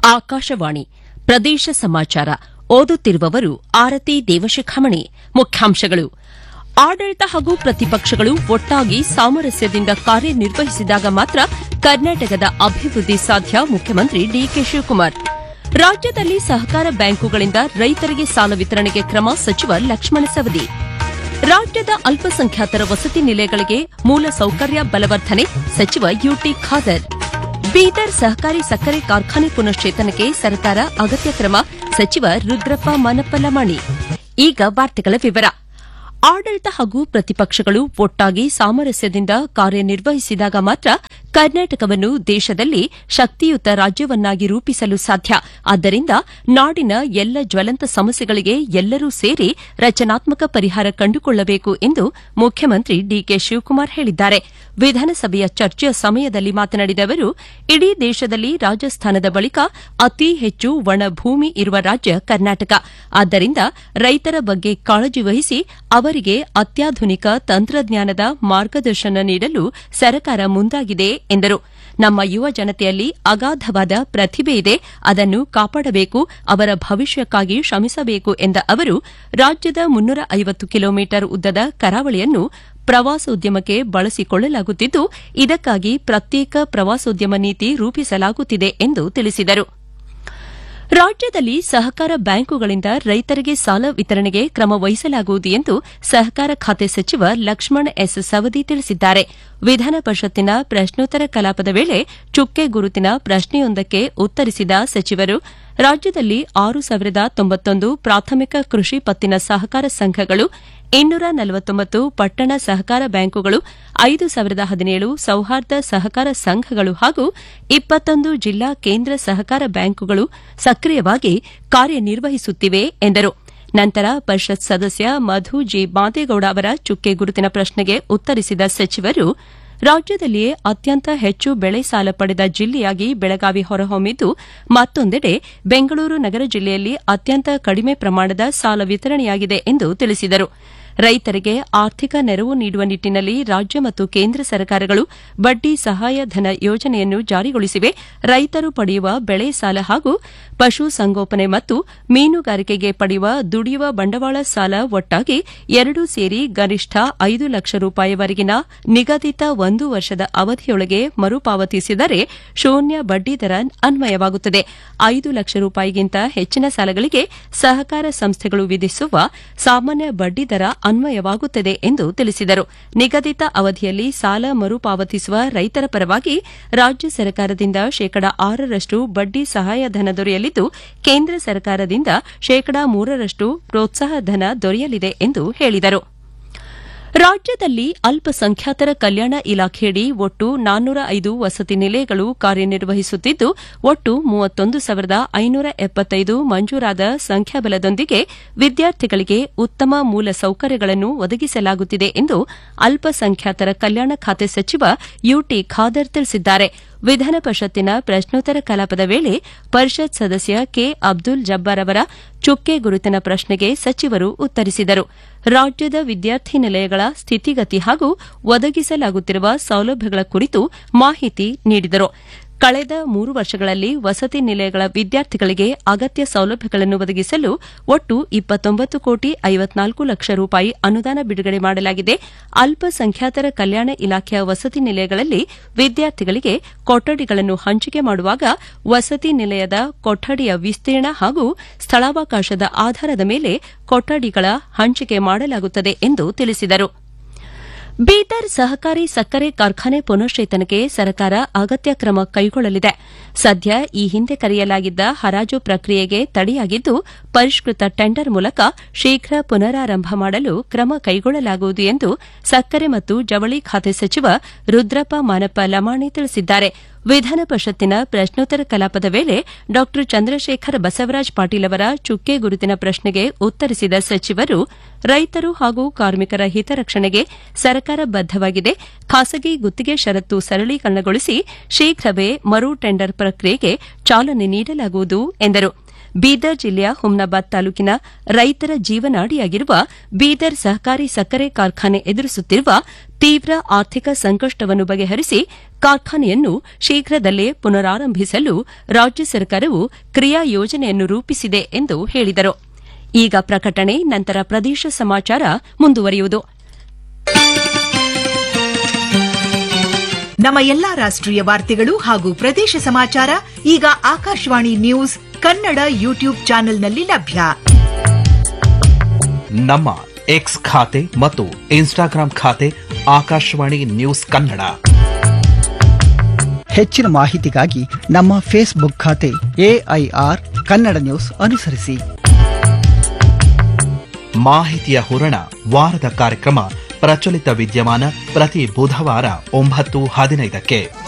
ಆಕಾಶವಾಣಿ ಪ್ರದೇಶ ಸಮಾಚಾರ ಓದುತ್ತಿರುವವರು ಆರತಿ ದೇವಶಿಖಾಮಣಿ ಮುಖ್ಯಾಂಶಗಳು ಆಡಳಿತ ಹಾಗೂ ಪ್ರತಿಪಕ್ಷಗಳು ಒಟ್ಟಾಗಿ ಸಾಮರಸ್ಯದಿಂದ ಕಾರ್ಯನಿರ್ವಹಿಸಿದಾಗ ಮಾತ್ರ ಕರ್ನಾಟಕದ ಅಭಿವೃದ್ಧಿ ಸಾಧ್ಯ ಮುಖ್ಯಮಂತ್ರಿ ಡಿಕೆ ಶಿವಕುಮಾರ್ ರಾಜ್ಯದಲ್ಲಿ ಸಹಕಾರ ಬ್ಯಾಂಕುಗಳಿಂದ ರೈತರಿಗೆ ಸಾಲ ವಿತರಣೆಗೆ ಕ್ರಮ ಸಚಿವ ಲಕ್ಷ್ಮಣ ಸವದಿ ರಾಜ್ಯದ ಅಲ್ಪಸಂಖ್ಯಾತರ ವಸತಿ ನಿಲಯಗಳಿಗೆ ಮೂಲ ಸೌಕರ್ಯ ಬಲವರ್ಧನೆ ಸಚಿವ ಯುಟಿ ಖಾದರ್ ಬೀದರ್ ಸಹಕಾರಿ ಸಕ್ಕರೆ ಕಾರ್ಖಾನೆ ಪುನಶ್ಚೇತನಕ್ಕೆ ಸರ್ಕಾರ ಅಗತ್ಯ ಕ್ರಮ ಸಚಿವ ರುದ್ರಪ್ಪ ಮನಪ್ಪಲಮಾಣಿ ಈಗ ವಾರ್ತೆಗಳ ವಿವರ ಆಡಳಿತ ಹಾಗೂ ಪ್ರತಿಪಕ್ಷಗಳು ಒಟ್ಟಾಗಿ ಸಾಮರಸ್ಯದಿಂದ ಕಾರ್ಯನಿರ್ವಹಿಸಿದಾಗ ಮಾತ್ರ ಕರ್ನಾಟಕವನ್ನು ದೇಶದಲ್ಲಿ ಶಕ್ತಿಯುತ ರಾಜ್ಯವನ್ನಾಗಿ ರೂಪಿಸಲು ಸಾಧ್ಯ ಆದ್ದರಿಂದ ನಾಡಿನ ಎಲ್ಲ ಜ್ವಲಂತ ಸಮಸ್ಯೆಗಳಿಗೆ ಎಲ್ಲರೂ ಸೇರಿ ರಚನಾತ್ಮಕ ಪರಿಹಾರ ಕಂಡುಕೊಳ್ಳಬೇಕು ಎಂದು ಮುಖ್ಯಮಂತ್ರಿ ಡಿಕೆ ಶಿವಕುಮಾರ್ ಹೇಳಿದ್ದಾರೆ ವಿಧಾನಸಭೆಯ ಚರ್ಚೆಯ ಸಮಯದಲ್ಲಿ ಮಾತನಾಡಿದ ಅವರು ಇಡೀ ದೇಶದಲ್ಲಿ ರಾಜಸ್ಥಾನದ ಬಳಿಕ ಅತಿ ಹೆಚ್ಚು ಒಣ ಭೂಮಿ ಇರುವ ರಾಜ್ಯ ಕರ್ನಾಟಕ ಆದ್ದರಿಂದ ರೈತರ ಬಗ್ಗೆ ಕಾಳಜಿ ವಹಿಸಿ ಅವರಿಗೆ ಅತ್ಯಾಧುನಿಕ ತಂತ್ರಜ್ಞಾನದ ಮಾರ್ಗದರ್ಶನ ನೀಡಲು ಸರ್ಕಾರ ಮುಂದಾಗಿದೆ ಎಂದರು ನಮ್ಮ ಯುವ ಜನತೆಯಲ್ಲಿ ಅಗಾಧವಾದ ಪ್ರತಿಭೆ ಇದೆ ಅದನ್ನು ಕಾಪಾಡಬೇಕು ಅವರ ಭವಿಷ್ಯಕ್ಕಾಗಿ ಶ್ರಮಿಸಬೇಕು ಎಂದ ಅವರು ರಾಜ್ಯದ ಮುನ್ನೂರ ಐವತ್ತು ಕಿಲೋಮೀಟರ್ ಉದ್ದದ ಕರಾವಳಿಯನ್ನು ಪ್ರವಾಸೋದ್ಯಮಕ್ಕೆ ಬಳಸಿಕೊಳ್ಳಲಾಗುತ್ತಿದ್ದು ಇದಕ್ಕಾಗಿ ಪ್ರತ್ಯೇಕ ಪ್ರವಾಸೋದ್ಯಮ ನೀತಿ ರೂಪಿಸಲಾಗುತ್ತಿದೆ ಎಂದು ತಿಳಿಸಿದರು ರಾಜ್ಯದಲ್ಲಿ ಸಹಕಾರ ಬ್ಯಾಂಕುಗಳಿಂದ ರೈತರಿಗೆ ಸಾಲ ವಿತರಣೆಗೆ ಕ್ರಮ ವಹಿಸಲಾಗುವುದು ಎಂದು ಸಹಕಾರ ಖಾತೆ ಸಚಿವ ಲಕ್ಷ್ಮಣ ಎಸ್ ಸವದಿ ತಿಳಿಸಿದ್ದಾರೆ ವಿಧಾನ ಪರಿಷತ್ತಿನ ಪ್ರಶ್ನೋತ್ತರ ಕಲಾಪದ ವೇಳೆ ಚುಕ್ಕೆ ಗುರುತಿನ ಪ್ರಶ್ನೆಯೊಂದಕ್ಕೆ ಉತ್ತರಿಸಿದ ಸಚಿವರು ರಾಜ್ಯದಲ್ಲಿ ಆರು ಸಾವಿರದ ತೊಂಬತ್ತೊಂದು ಪ್ರಾಥಮಿಕ ಕೃಷಿ ಪತ್ತಿನ ಸಹಕಾರ ಸಂಘಗಳು ಇನ್ನೂರ ನಲವತ್ತೊಂಬತ್ತು ಪಟ್ಟಣ ಸಹಕಾರ ಬ್ಯಾಂಕುಗಳು ಐದು ಸಾವಿರದ ಹದಿನೇಳು ಸೌಹಾರ್ದ ಸಹಕಾರ ಸಂಘಗಳು ಹಾಗೂ ಇಪ್ಪತ್ತೊಂದು ಜಿಲ್ಲಾ ಕೇಂದ್ರ ಸಹಕಾರ ಬ್ಯಾಂಕುಗಳು ಸಕ್ರಿಯವಾಗಿ ಕಾರ್ಯನಿರ್ವಹಿಸುತ್ತಿವೆ ಎಂದರು ನಂತರ ಪರಿಷತ್ ಸದಸ್ಯ ಮಧು ಜಿ ಮಾದೇಗೌಡ ಅವರ ಚುಕ್ಕೆ ಗುರುತಿನ ಪ್ರಶ್ನೆಗೆ ಉತ್ತರಿಸಿದ ಸಚಿವರು ರಾಜ್ಯದಲ್ಲಿಯೇ ಅತ್ಯಂತ ಹೆಚ್ಚು ಬೆಳೆ ಸಾಲ ಪಡೆದ ಜಿಲ್ಲೆಯಾಗಿ ಬೆಳಗಾವಿ ಹೊರಹೊಮ್ಮಿದ್ದು ಮತ್ತೊಂದೆಡೆ ಬೆಂಗಳೂರು ನಗರ ಜಿಲ್ಲೆಯಲ್ಲಿ ಅತ್ಯಂತ ಕಡಿಮೆ ಪ್ರಮಾಣದ ಸಾಲ ವಿತರಣೆಯಾಗಿದೆ ಎಂದು ತಿಳಿಸಿದರು ರೈತರಿಗೆ ಆರ್ಥಿಕ ನೆರವು ನೀಡುವ ನಿಟ್ಟಿನಲ್ಲಿ ರಾಜ್ಯ ಮತ್ತು ಕೇಂದ್ರ ಸರ್ಕಾರಗಳು ಬಡ್ಡಿ ಸಹಾಯಧನ ಯೋಜನೆಯನ್ನು ಜಾರಿಗೊಳಿಸಿವೆ ರೈತರು ಪಡೆಯುವ ಬೆಳೆ ಸಾಲ ಹಾಗೂ ಪಶು ಸಂಗೋಪನೆ ಮತ್ತು ಮೀನುಗಾರಿಕೆಗೆ ಪಡೆಯುವ ದುಡಿಯುವ ಬಂಡವಾಳ ಸಾಲ ಒಟ್ಟಾಗಿ ಎರಡೂ ಸೇರಿ ಗರಿಷ್ಠ ಐದು ಲಕ್ಷ ರೂಪಾಯಿವರೆಗಿನ ನಿಗದಿತ ಒಂದು ವರ್ಷದ ಅವಧಿಯೊಳಗೆ ಮರುಪಾವತಿಸಿದರೆ ಶೂನ್ಯ ಬಡ್ಡಿ ದರ ಅನ್ವಯವಾಗುತ್ತದೆ ಐದು ಲಕ್ಷ ರೂಪಾಯಿಗಿಂತ ಹೆಚ್ಚಿನ ಸಾಲಗಳಿಗೆ ಸಹಕಾರ ಸಂಸ್ಥೆಗಳು ವಿಧಿಸುವ ಸಾಮಾನ್ಯ ಬಡ್ಡಿ ದರ ಅನ್ವಯವಾಗುತ್ತದೆ ಎಂದು ತಿಳಿಸಿದರು ನಿಗದಿತ ಅವಧಿಯಲ್ಲಿ ಸಾಲ ಮರುಪಾವತಿಸುವ ರೈತರ ಪರವಾಗಿ ರಾಜ್ಯ ಸರ್ಕಾರದಿಂದ ಶೇಕಡ ಆರರಷ್ಟು ಬಡ್ಡಿ ಸಹಾಯಧನ ದೊರೆಯಲಿದ್ದು ಕೇಂದ್ರ ಸರ್ಕಾರದಿಂದ ಶೇಕಡ ಮೂರರಷ್ಟು ಪ್ರೋತ್ಸಾಹ ಧನ ದೊರೆಯಲಿದೆ ಎಂದು ಹೇಳಿದರು ರಾಜ್ಯದಲ್ಲಿ ಅಲ್ಪಸಂಖ್ಯಾತರ ಕಲ್ಯಾಣ ಇಲಾಖೆಯಡಿ ಒಟ್ಟು ನಾನ್ನೂರ ಐದು ವಸತಿ ನಿಲಯಗಳು ಕಾರ್ಯನಿರ್ವಹಿಸುತ್ತಿದ್ದು ಒಟ್ಟು ಮೂವತ್ತೊಂದು ಸಾವಿರದ ಐನೂರ ಎಪ್ಪತ್ತೈದು ಮಂಜೂರಾದ ಸಂಖ್ಯಾಬಲದೊಂದಿಗೆ ವಿದ್ಯಾರ್ಥಿಗಳಿಗೆ ಉತ್ತಮ ಮೂಲ ಸೌಕರ್ಯಗಳನ್ನು ಒದಗಿಸಲಾಗುತ್ತಿದೆ ಎಂದು ಅಲ್ಪಸಂಖ್ಯಾತರ ಕಲ್ಯಾಣ ಖಾತೆ ಸಚಿವ ಯುಟಿ ಖಾದರ್ ತಿಳಿಸಿದ್ದಾರೆ ವಿಧಾನ ಪರಿಷತ್ತಿನ ಪ್ರಶ್ನೋತ್ತರ ಕಲಾಪದ ವೇಳೆ ಪರಿಷತ್ ಸದಸ್ಯ ಕೆ ಅಬ್ದುಲ್ ಜಬ್ಬಾರ್ ಅವರ ಚುಕ್ಕೆ ಗುರುತಿನ ಪ್ರಶ್ನೆಗೆ ಸಚಿವರು ಉತ್ತರಿಸಿದರು ರಾಜ್ಯದ ವಿದ್ಯಾರ್ಥಿ ನಿಲಯಗಳ ಸ್ಥಿತಿಗತಿ ಹಾಗೂ ಒದಗಿಸಲಾಗುತ್ತಿರುವ ಸೌಲಭ್ಯಗಳ ಕುರಿತು ಮಾಹಿತಿ ನೀಡಿದರು ಕಳೆದ ಮೂರು ವರ್ಷಗಳಲ್ಲಿ ವಸತಿ ನಿಲಯಗಳ ವಿದ್ಯಾರ್ಥಿಗಳಿಗೆ ಅಗತ್ಯ ಸೌಲಭ್ಯಗಳನ್ನು ಒದಗಿಸಲು ಒಟ್ಟು ಇಪ್ಪತ್ತೊಂಬತ್ತು ಕೋಟಿ ಐವತ್ನಾಲ್ಕು ಲಕ್ಷ ರೂಪಾಯಿ ಅನುದಾನ ಬಿಡುಗಡೆ ಮಾಡಲಾಗಿದೆ ಅಲ್ಪಸಂಖ್ಯಾತರ ಕಲ್ಯಾಣ ಇಲಾಖೆಯ ವಸತಿ ನಿಲಯಗಳಲ್ಲಿ ವಿದ್ಯಾರ್ಥಿಗಳಿಗೆ ಕೊಠಡಿಗಳನ್ನು ಹಂಚಿಕೆ ಮಾಡುವಾಗ ವಸತಿ ನಿಲಯದ ಕೊಠಡಿಯ ವಿಸ್ತೀರ್ಣ ಹಾಗೂ ಸ್ಥಳಾವಕಾಶದ ಆಧಾರದ ಮೇಲೆ ಕೊಠಡಿಗಳ ಹಂಚಿಕೆ ಮಾಡಲಾಗುತ್ತದೆ ಎಂದು ತಿಳಿಸಿದರು ಬೀದರ್ ಸಹಕಾರಿ ಸಕ್ಕರೆ ಕಾರ್ಖಾನೆ ಪುನಶ್ಚೇತನಕ್ಕೆ ಸರ್ಕಾರ ಅಗತ್ಯ ಕ್ರಮ ಕೈಗೊಳ್ಳಲಿದೆ ಸದ್ಯ ಈ ಹಿಂದೆ ಕರೆಯಲಾಗಿದ್ದ ಹರಾಜು ಪ್ರಕ್ರಿಯೆಗೆ ತಡೆಯಾಗಿದ್ದು ಪರಿಷ್ಕೃತ ಟೆಂಡರ್ ಮೂಲಕ ಶೀಘ್ರ ಪುನರಾರಂಭ ಮಾಡಲು ಕ್ರಮ ಕೈಗೊಳ್ಳಲಾಗುವುದು ಎಂದು ಸಕ್ಕರೆ ಮತ್ತು ಜವಳಿ ಖಾತೆ ಸಚಿವ ರುದ್ರಪ್ಪ ಮಾನಪ್ಪ ಲಮಾಣಿ ತಿಳಿಸಿದ್ದಾರೆ ವಿಧಾನ ಪರಿಷತ್ತಿನ ಪ್ರಶ್ನೋತ್ತರ ಕಲಾಪದ ವೇಳೆ ಡಾ ಚಂದ್ರಶೇಖರ್ ಬಸವರಾಜ ಪಾಟೀಲ್ ಅವರ ಚುಕ್ಕೆ ಗುರುತಿನ ಪ್ರಶ್ನೆಗೆ ಉತ್ತರಿಸಿದ ಸಚಿವರು ರೈತರು ಹಾಗೂ ಕಾರ್ಮಿಕರ ಹಿತರಕ್ಷಣೆಗೆ ಸರ್ಕಾರ ಬದ್ದವಾಗಿದೆ ಖಾಸಗಿ ಗುತ್ತಿಗೆ ಷರತ್ತು ಸರಳೀಕರಣಗೊಳಿಸಿ ಶೀಘ್ರವೇ ಮರು ಟೆಂಡರ್ ಪ್ರಕ್ರಿಯೆಗೆ ಚಾಲನೆ ನೀಡಲಾಗುವುದು ಎಂದರು ಬೀದರ್ ಜಿಲ್ಲೆಯ ಹುಮ್ನಾಬಾದ್ ತಾಲೂಕಿನ ರೈತರ ಜೀವನಾಡಿಯಾಗಿರುವ ಬೀದರ್ ಸಹಕಾರಿ ಸಕ್ಕರೆ ಕಾರ್ಖಾನೆ ಎದುರಿಸುತ್ತಿರುವ ತೀವ್ರ ಆರ್ಥಿಕ ಸಂಕಷ್ಟವನ್ನು ಬಗೆಹರಿಸಿ ಕಾರ್ಖಾನೆಯನ್ನು ಶೀಘ್ರದಲ್ಲೇ ಪುನರಾರಂಭಿಸಲು ರಾಜ್ಯ ಸರ್ಕಾರವು ಕ್ರಿಯಾ ಯೋಜನೆಯನ್ನು ರೂಪಿಸಿದೆ ಎಂದು ಹೇಳಿದರು ಈಗ ಪ್ರಕಟಣೆ ನಂತರ ಪ್ರದೇಶ ಸಮಾಚಾರ ಮುಂದುವರಿಯುವುದು ನಮ್ಮ ಎಲ್ಲಾ ರಾಷ್ಟ್ರೀಯ ವಾರ್ತೆಗಳು ಹಾಗೂ ಪ್ರದೇಶ ಸಮಾಚಾರ ಈಗ ಆಕಾಶವಾಣಿ ನ್ಯೂಸ್ ಕನ್ನಡ ಯೂಟ್ಯೂಬ್ ಚಾನೆಲ್ನಲ್ಲಿ ಲಭ್ಯ ನಮ್ಮ ಎಕ್ಸ್ ಖಾತೆ ಮತ್ತು ಇನ್ಸ್ಟಾಗ್ರಾಂ ಖಾತೆ ಆಕಾಶವಾಣಿ ನ್ಯೂಸ್ ಕನ್ನಡ ಹೆಚ್ಚಿನ ಮಾಹಿತಿಗಾಗಿ ನಮ್ಮ ಫೇಸ್ಬುಕ್ ಖಾತೆ ಎಐಆರ್ ಕನ್ನಡ ನ್ಯೂಸ್ ಅನುಸರಿಸಿ ಮಾಹಿತಿಯ ಹೂರಣ ವಾರದ ಕಾರ್ಯಕ್ರಮ ಪ್ರಚಲಿತ ವಿದ್ಯಮಾನ ಪ್ರತಿ ಬುಧವಾರ ಒಂಬತ್ತು ಹದಿನೈದಕ್ಕೆ